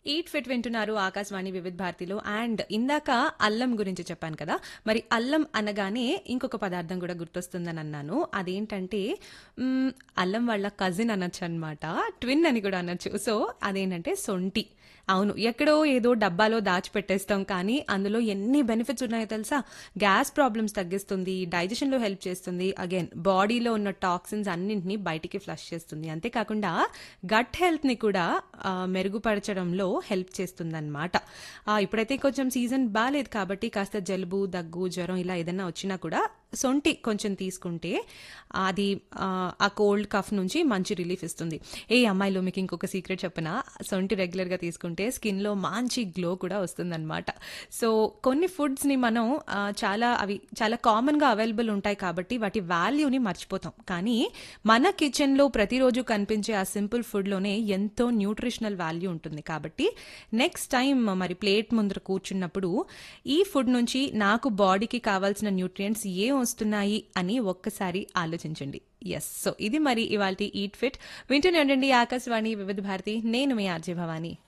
eat fit వింటున్నారు ఆకాశవాణి వివిధ భారతిలో అండ్ ఇందాక అల్లం గురించి చెప్పాను కదా మరి అల్లం అనగానే ఇంకొక పదార్థం కూడా గుర్తొస్తుందని అన్నాను అదేంటంటే మ్, అల్లం వాళ్ళ కజిన్ అనొచ్చు అనమాట ట్విన్ అని కూడా అనొచ్చు సో అదేంటంటే సొంటి అవును ఎక్కడో ఏదో డబ్బాలో దాచిపెట్టేస్తాం కానీ అందులో ఎన్ని బెనిఫిట్స్ ఉన్నాయో తెలుసా గ్యాస్ ప్రాబ్లమ్స్ తగ్గిస్తుంది డైజెషన్ లో హెల్ప్ చేస్తుంది అగైన్ బాడీలో ఉన్న టాక్సిన్స్ అన్నింటినీ బయటికి ఫ్లష్ చేస్తుంది అంతేకాకుండా గట్ హెల్త్ ని కూడా ఆ, మెరుగుపరచడంలో హెల్ప్ చేస్తుంది అనమాట ఇప్పుడైతే కొంచెం సీజన్ బాగాలేదు కాబట్టి కాస్త జలుబు దగ్గు జ్వరం ఇలా ఏదైనా వచ్చినా కూడా సొంటి కొంచెం తీసుకుంటే అది ఆ, ఆ కోల్డ్ కఫ్ నుంచి మంచి రిలీఫ్ ఇస్తుంది ఏ అమ్మాయిలో మీకు ఇంకొక సీక్రెట్ చెప్పనా సొంటి రెగ్యులర్ గా తీసుకుంటే స్కిన్ లో మంచి గ్లో కూడా వస్తుందన్నమాట సో కొన్ని ఫుడ్స్ ని మనం ఆ, చాలా అవి చాలా కామన్ గా అవైలబుల్ ఉంటాయి కాబట్టి వాటి వాల్యూని మర్చిపోతాం కానీ మన కిచెన్ లో ప్రతిరోజు కనిపించే ఆ సింపుల్ ఫుడ్ లోనే ఎంతో న్యూట్రిషనల్ వాల్యూ ఉంటుంది కాబట్టి నెక్స్ట్ టైం మరి ప్లేట్ ముందర కూర్చున్నప్పుడు ఈ ఫుడ్ నుంచి నాకు బాడీకి కావాల్సిన న్యూట్రియంట్స్ ఏ వస్తున్నాయి అని ఒక్కసారి ఆలోచించండి ఎస్ సో ఇది మరి ఇవాళ ఈట్ ఫిట్ వింటూనే ఉండండి ఆకాశవాణి వివిధ భారతి నేను మీ ఆర్జే భవానీ